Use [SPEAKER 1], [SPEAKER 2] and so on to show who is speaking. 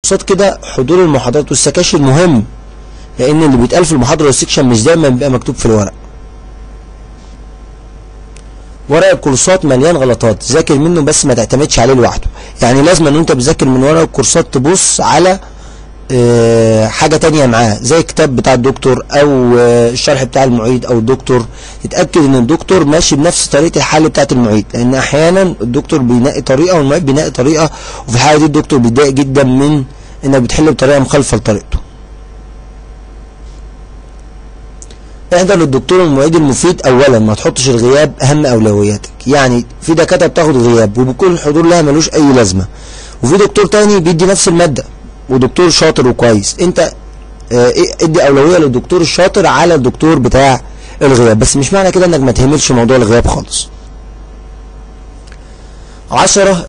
[SPEAKER 1] قصاد كده حضور المحاضرات والسكاشن مهم لان اللي بيتقال في المحاضره والسكشن مش دايما بيبقى مكتوب في الورق ورق الكورسات مليان غلطات ذاكر منه بس ما تعتمدش عليه لوحده يعني لازم ان انت بتذاكر من ورق الكورسات تبص على آه، حاجة تانية معاه زي الكتاب بتاع الدكتور او آه، الشرح بتاع المعيد او الدكتور تتأكد ان الدكتور ماشي بنفس طريقة الحل بتاعت المعيد لان احيانا الدكتور بينقي طريقة والمعيد بينقي طريقة وفي الحالة دي الدكتور بيتضايق جدا من انك بتحل بطريقة مخالفة لطريقته احضر للدكتور المعيد المفيد اولا ما تحطش الغياب اهم اولوياتك يعني في دكاتره بتاخد غياب وبكل الحضور لها ملوش اي لازمه وفي دكتور تاني بيدي نفس الماده ودكتور شاطر وكويس انت اه ادي اولويه للدكتور الشاطر على الدكتور بتاع الغياب بس مش معنى كده انك ما تهملش موضوع الغياب خالص عشرة